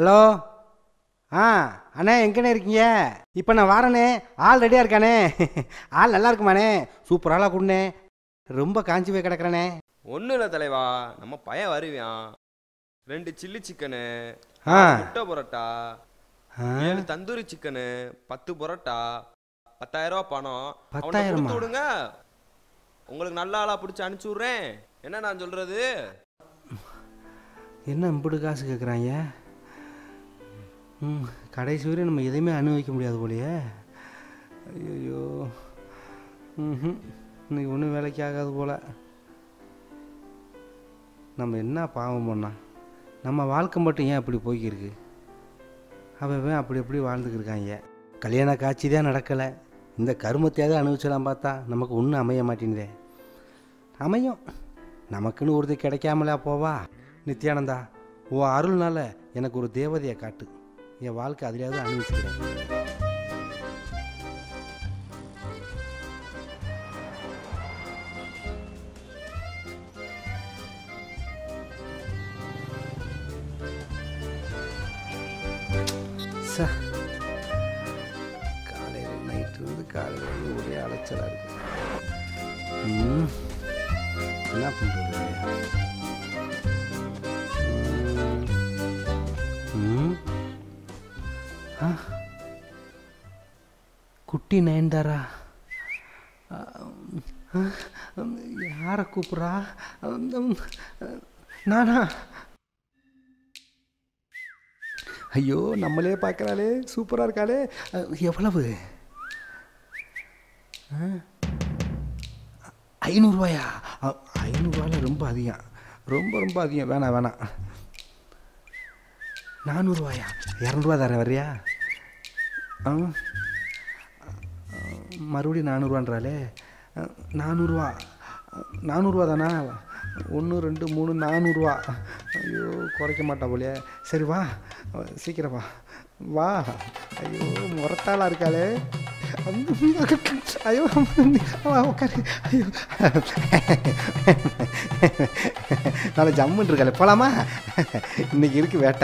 Hello ஆ அண்ணே எங்கண்ணே இருக்கீங்க இப்போ நான் வாரனே ஆள் ரெடியாக இருக்கானே ஆள் நல்லா இருக்குமாண்ணே சூப்பர் ஆளாக கொடுண்ணே ரொம்ப காஞ்சி போய் கிடக்குறேனே ஒன்றும் இல்லை தலைவா நம்ம பையன் வருவான் ரெண்டு சில்லி சிக்கனு ஆ முட்டை பரோட்டா ஆ, ஏழு தந்தூரி சிக்கனு பத்து பரோட்டா பத்தாயிரம் ரூபா பணம் அவன்கிட்ட பத்தாயிரமா? கொடுத்து விடுங்க உங்களுக்கு நல்ல ஆளா பிடிச்சி அனுப்பிச்சி விட்றேன் என்ன நான் சொல்றது என்ன இம்புடு காசு கேட்குறாங்க ம் கடைசி வரையும் நம்ம எதையுமே அனுபவிக்க முடியாது போலயே ஐயோ ம் இன்னைக்கு ஒன்றும் வேலைக்கு ஆகாது போல நம்ம என்ன பாவம் பண்ணா நம்ம வாழ்க்கை மட்டும் ஏன் அப்படி போய்க்கிருக்கு அவன் அப்படி அப்படி வாழ்ந்துக்கிருக்காங்க கல்யாண காட்சி தான் நடக்கலை இந்த கருமத்தையாவது அனுபவிச்சலாம் பார்த்தா நமக்கு ஒன்றும் அமைய மாட்டேங்குதே அமையும் நமக்குன்னு ஒருத்தி கிடைக்காமலா போவா நித்யானந்தா உன் அருள்னால எனக்கு ஒரு தேவதையை காட்டு என் வாழ்க்கை அதிலாவது அனுபவிச்சுக்கிறேன் ச காலையில் நைட்டு வந்து காலையில் வந்து ஒரே அலைச்சலாக இருக்கு ம், என்ன பண்ணுறது ம். ஆ. குட்டி நயன்தாரா ஆ, ஆ, யாரை கூப்பிட்றா நானா ஐயோ நம்மளே பார்க்குறாளே சூப்பராக இருக்காளே அ, எவ்வளவு ஆ? ஐநூறுரூவாயா அ, ஐநூறுரூவால ரொம்ப அதிகம் ரொம்ப ரொம்ப அதிகம் வேணாம் வேணாம் நானூறுரூவாயா இரநூறுவா தரேன் வர்றியா ஆ மறுபடியும் நானூறுவான்றாலே அ, நானூறுரூவா அ, நானூறுரூவா தானா ஒன்று ரெண்டு மூணு நானூறுரூவா ஐயோ குறைக்க மாட்டா போலியே சரி வா அ, சீக்கிரம் வா வா ஐயோ முரத்தாளா இருக்காளே ஐயோ வா, உட்காரு ஐயோ நாளை ஜம்முன்னு இருக்காளே போலாமா இன்னைக்கு இருக்கு வேட்டை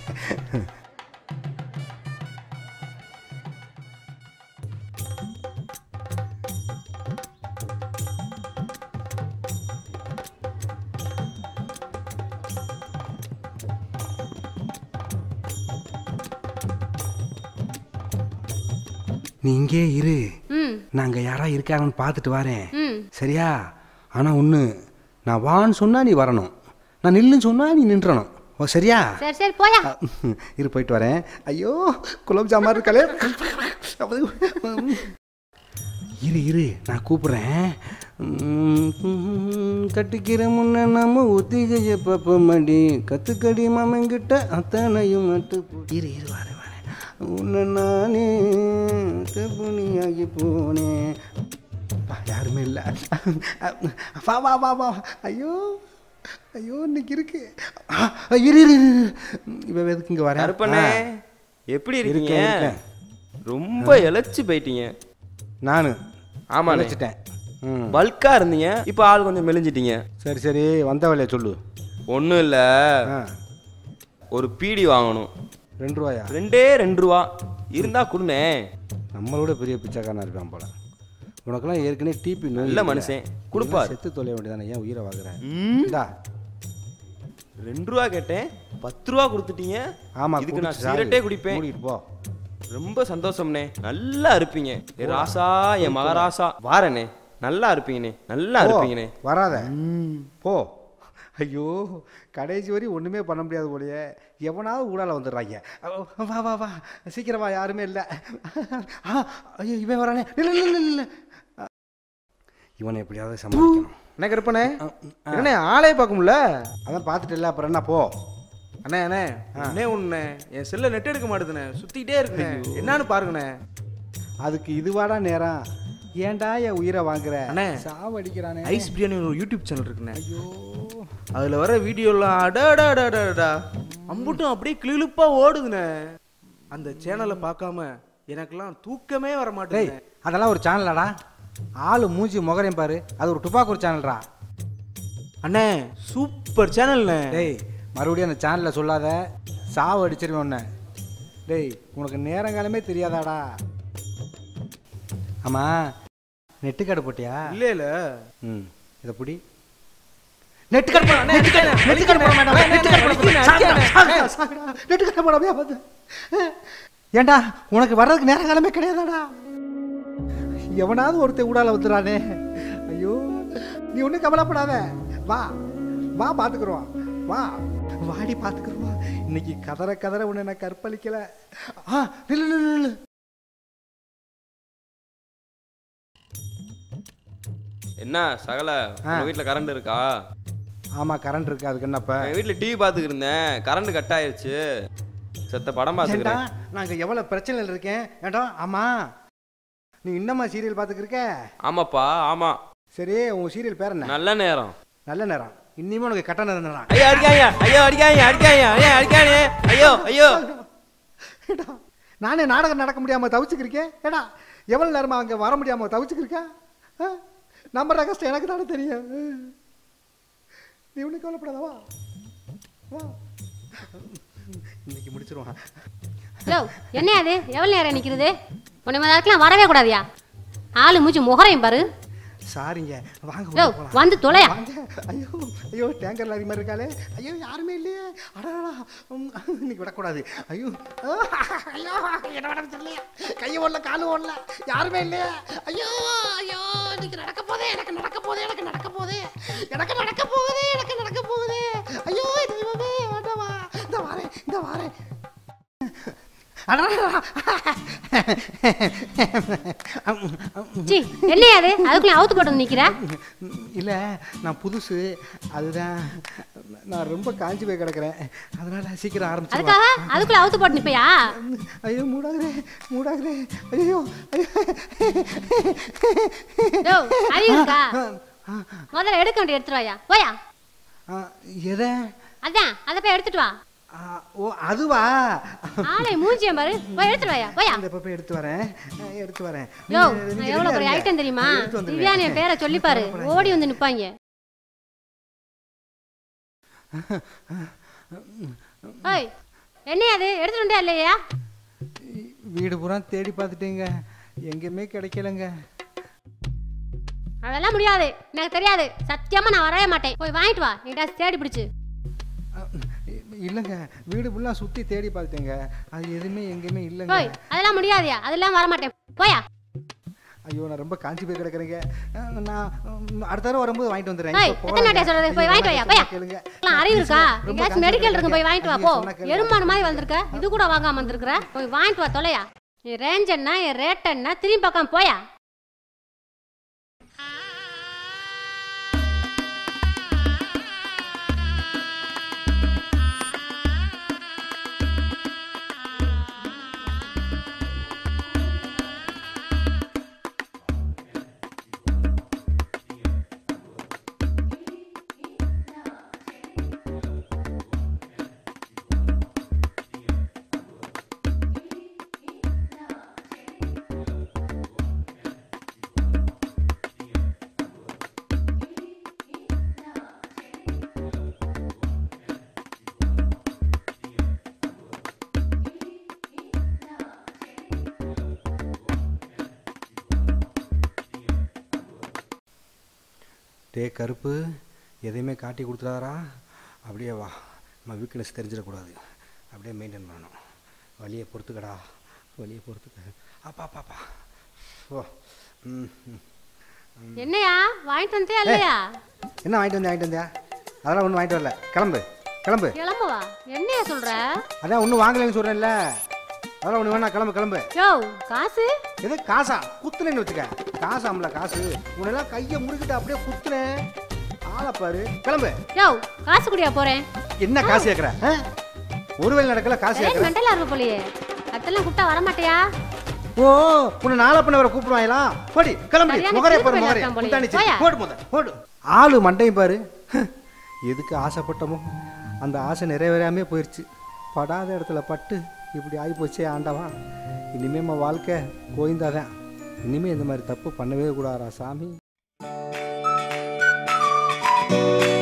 நீ இங்கே இரு ம் நாங்க யாரா இருக்காங்கன்னு பார்த்துட்டு வரேன் ம் சரியா ஆனா ஒன்று நான் வான்னு சொன்னா நீ வரணும் நான் நில்லுன்னு சொன்னா நீ நின்றணும் ஓ சரியா சரி சரி போயா அ, இரு போயிட்டு வரேன் ஐயோ குலோப் ஜாமான் இருக்காளே இரு இரு நான் கூப்பிட்றேன் கட்டிக்கிற முன்ன நம்ம ஒத்திகைய பார்ப்போமடி கத்துக்கடி மாமங்கிட்ட அத்தனையும் நட்டு போ- இரு இரு வரேன் வரேன் உன்னை நானே தப்புனியாகி போனேன் அப்பா, யாருமே இல்லை வா வா வா வா ஐயோ ஐயோ இன்னைக்கு இருக்கு ஆ, இரு இரு இரு, இரு இவ எதுக்கு இங்கே வரேன் கருப்பண்ணே எப்படி இருக்கீங்க இருக்கேன், இருக்கேன். ரொம்ப இழைச்சு போயிட்டீங்க நான் ஆமாண்ணே. நினச்சிட்டேன் ம் பல்கா இருந்தீங்க இப்போ ஆள் கொஞ்சம் மெலிஞ்சிட்டீங்க சரி சரி வந்த வேலையை சொல்லு ஒன்றும் இல்லை ஆ ஒரு பீடி வாங்கணும் ரெண்டு ரூபாயா ரெண்டே ரெண்டு ரூபா இருந்தா கொடுண்ணே நம்மளோட பெரிய பிச்சைக்காரனா இருக்கான் போல உனக்கெல்லாம் ஏற்கனவே டிபி நோய் நல்ல இருக்குல்ல. மனுஷன். கொடுப்பார். செத்து தொலைய வேண்டியதானே ஏன் உயிரை வாங்குறேன் ம், இந்தா ரெண்டு ரூபா கேட்டேன் பத்து ரூபா கொடுத்துட்டீங்க ஆமா இதுக்கு நான் குடிச்சு சாகு. சிகரெட்டே குடிப்பேன் மூடிட்டு போ ரொம்ப சந்தோஷம்ண்ணே நல்லா இருப்பீங்க என் ராசா என் மகராசா வாரண்ணே நல்லா இருப்பீங்கண்ணே நல்லா போ, இருப்பீங்கண்ணே வராத போ ஐயோ கடைசி வரையும் ஒன்றுமே பண்ண முடியாது போலயே எவனாவது ஊடால வந்துடுறாங்க அவ- வா வா வா சீக்கிரம் வா யாருமே இல்லை ஆ, ஐயோ இவன் வரானே இல்லை இல்லை இல்லை இல்லை இவனை எப்படியாவது சமாளிக்கணும் என்ன கருப்பண்ணே ஆ, ஆ. என்னண்ணே ஆளே பார்க்க முடியல அதான் பார்த்துட்டு இல்லை அப்புறம் என்ன போ அண்ணே அண்ணே அண்ணே ஒண்ணே என் செல்ல நெட் எடுக்க மாட்டேதுண்ணே சுத்திக்கிட்டே இருக்குண்ணே என்னன்னு பாருங்கண்ணே அதுக்கு இதுவாடா நேரம் ஏன்டா என் உயிரை வாங்குற அண்ணே. சாவடிக்கிறானே ஐஸ் பிரியாணி ஒரு யூடியூப் சேனல் இருக்குண்ணே ஐயோ அதுல வர வீடியோலாம் அடா அடா அடா அடா, அடா அம்புட்டும் அப்படியே கிளிழுப்பா ஓடுதுண்ணே அந்த சேனலை பார்க்காம எனக்கெல்லாம் தூக்கமே வர டேய் மாட்டேங்குது அதெல்லாம் ஒரு சேனலாடா ஆளு மூஞ்சி முகரையும் பாரு அது ஒரு துப்பாக்கூர் சேனல்டா அண்ணே சூப்பர் சேனல்ண்ணே டேய் மறுபடியும் அந்த சேனலில் சொல்லாத சாவு அடிச்சிருவேன் உன்னை டேய் உனக்கு நேரங்காலமே தெரியாதாடா ஆமாம் நெட்டு கார்டு போட்டியா இல்ல இல்ல ம் இதை புடி நெட்டு கார்டு போடா நெட்டு கார்டு நெட்டு கார்டு போட வேண்டாம் நெட்டு கார்டு போட வேண்டாம். சாகுடா, நெட்டு கார்டு போடாமையா பார்த்து ஏண்டா உனக்கு வர்றதுக்கு நேரங்காலமே கிடையாதாடா எவனாவது ஒருத்தன் ஊடால வந்துடுறானே ஐயோ நீ ஒன்றும் கவலைப்படாத வா வா பார்த்துக்குருவான் வா வாடி பார்த்துக்குருவான் இன்னைக்கு கதற கதற உன்னை நான் கற்பழிக்கல ஆ நில்லு நில்லு நில்லு என்ன சகல உங்க வீட்ல கரண்ட் இருக்கா ஆமாம் கரண்ட் இருக்கு அதுக்கு என்னப்ப என் வீட்ல டிவி பார்த்துக்கிட்டு இருந்தேன் கரண்ட் கட் ஆயிருச்சு செத்த படம் ஏண்டா பார்த்துக்கிறேன் நான் இங்கே எவ்வளோ பிரச்சனையில் இருக்கேன் ஏண்டா ஆமாம் நீ இன்னமா சீரியல் பார்த்துக்கிருக்க ஆமாப்பா ஆமா சரி உன் சீரியல் பேர் என்ன நல்ல நேரம் நல்ல நேரம் இனிமே உனக்கு கட்ட நேரம் தானா ஐயோ அடிக்காங்க ஐயோ அடிக்காங்க அடிக்காங்க ஐயோ அடிக்கானே ஐயோ ஐயோ ஏடா நானே நாடகம் நடக்க முடியாமல் தவிச்சுக்கிருக்கேன் ஏடா எவ்வளோ நேரமா அங்கே வர முடியாமல் தவிச்சுக்கிருக்கேன் நம்புற கஷ்டம் எனக்கு தானே தெரியும் நீ ஒன்றும் கவலைப்படாத வா வா இன்னைக்கு முடிச்சிருவான் யோ என்ன அது எவ்வளோ நேரம் நிற்கிறது உன்னை மாதிரிலாம் வரவே கூடாதியா ஆளு மூச்சு முகரையும் பாரு சாரிங்க வாங்க யோ உள்ள போலாம். வந்து தொலையா வாங்க ஐயோ ஐயோ டேங்கர் லாரி மாதிரி இருக்காளே ஐயோ யாருமே இல்லையே அடடா உம், இன்னைக்கு விடக்கூடாது ஐயோ ஆ, ஐயோ என்ன விட தெரியலையே கை ஓடல காலு ஓடல யாருமே இல்லையே ஐயோ ஐயோ இன்னைக்கு நடக்க போதே எனக்கு நடக்க போதே எனக்கு நடக்க போதே எனக்கு நடக்க போகுதே எனக்கு நடக்க போகுதே ஐயோ தெய்வமே வேண்டாமா இந்த வாரேன் இந்த வாரேன் அடடா சி என்னையா அது அதுக்குள்ள அவுத்து போட்டு நிற்கிற இல்லை நான் புதுசு அதுதான் நான் ரொம்ப காஞ்சி போய் கிடக்குறேன் அதனால சீக்கிரம் ஆரம்பிச்சு அதுக்காக அதுக்குள்ள அவுத்து போட்டு நிற்பியா ஐயோ மூடாகிறே மூடாகிறே ஐயோ யோ அறிவு இருக்கா முதல்ல எடுக்க வேண்டிய எடுத்துட்டு வாயா போயா எதை அதான் அதை போய் எடுத்துட்டு வா ஆ, ஓ அதுவா ஆளை மூஞ்சியம் பாரு போய் எடுத்துட்டு வாயா போயா இந்த போய் எடுத்து வரேன் ஆ, எடுத்து வரேன் யோ நீங்க- நான் நீங்க எவ்வளவு ready-ஆ பெரிய இருங்க. ஐட்டம் தெரியுமா நான் எடுத்து வந்துடுவேன். திவ்யானி என் பேரை சொல்லி பாரு ஓடி வந்து நிப்பாங்க ஓய் என்னையா அது எடுத்துட்டு வந்தே இல்லையா வீடு பூரா தேடி பார்த்துட்டீங்க எங்கேயுமே கிடைக்கலங்க அதெல்லாம் முடியாது எனக்கு தெரியாது சத்தியமா நான் வரவே மாட்டேன் போய் வாங்கிட்டு வா எங்கிட்ட தேடி பிடிச்சு ஆ, இல்லைங்க வீடு ஃபுல்லாக சுற்றி தேடி பார்த்துட்டேங்க அது எதுவுமே எங்கேயுமே இல்லைங்க போய் அதெல்லாம் முடியாதுயா அதெல்லாம் வர மாட்டேன் போயா ஐயோ நான் ரொம்ப காஞ்சி போய் கிடக்குறேங்க அஹ் நான் உம், அடுத்த தடவை வரும்போது வாங்கிட்டு வந்துடுறேன் ஏய், இப்போ எத்தனை போறாங்க. நாட்டையா சொல்றது? போய் ஐயோ, வாங்கிட்டு வாயா, நான் போயா. கேளுங்க. எல்லாம் அறிவு இருக்கா ரொம்ப எங்கேயாச்சும் காஞ்சி மெடிக்கல் இருக்கு போய் வாங்கிட்டு வா போ ஐயோ, சொன்னா கேளுங்க. எருமாடு மாதிரி வந்திருக்க இது கூட வாங்காம வந்திருக்கிற போய் வாங்கிட்டு வா தொலையா என் ரேஞ்ச் என்ன என் ரேட் என்ன திரும்பி பார்க்காம போயா டே கருப்பு எதையுமே காட்டி கொடுத்துடாரா அப்படியே வா நம்ம வீக்னஸ் தெரிஞ்சிடக்கூடாது அப்படியே மெயின்டைன் பண்ணணும் வழியை பொறுத்துக்கடா வழியை பொறுத்துக்க அப்பா பாப்பா ஓ ம் ம். என்னையா வாங்கிட்டு வந்தே இல்லையா என்ன வாங்கிட்டு வந்தேன் வாங்கிட்டு வந்தியா அதெல்லாம் ஒன்றும் வாங்கிட்டு வரல கிளம்பு கிளம்பு கிளம்புவா என்னையா சொல்ற அதான் ஒன்றும் வாங்கலைன்னு சொல்கிறேன்ல அதெல்லாம் ஒன்று வேணா கிளம்பு கிளம்பு யோ காசு எது காசா குத்துனேன்னு வச்சுக்க காசாம்ல காசு உன்னெல்லாம் கையை முறுக்கிட்டு அப்படியே குத்துனேன் ஆளை பாரு கிளம்பு யோ காசு குடியா போறேன் என்ன காசு கேட்குற ஒரு வேலை நடக்கல காசு ஒரே கேட்குற மெண்டலா இருக்க போலியே அதெல்லாம் கூப்பிட்டா வர மாட்டியா ஓ உன்னை நாளை பண்ண வர கூப்பிடுவாங்களா போடி கிளம்பி சரியான முகரே பாரு கிறுக்கு முகரே பையனா இருக்கான் முந்தாணி போலயே. போயா. போடு முத போடு ஆளு மண்டையும் பாரு எதுக்கு ஆசைப்பட்டமோ அந்த ஆசை நிறைவேறாமே போயிடுச்சு படாத இடத்துல பட்டு இப்படி ஆகி போச்சே ஆண்டவா இனிமே நம்ம வாழ்க்கை கோய்ந்தாதான் இனிமே இந்த மாதிரி தப்பு பண்ணவே கூடாதா சாமி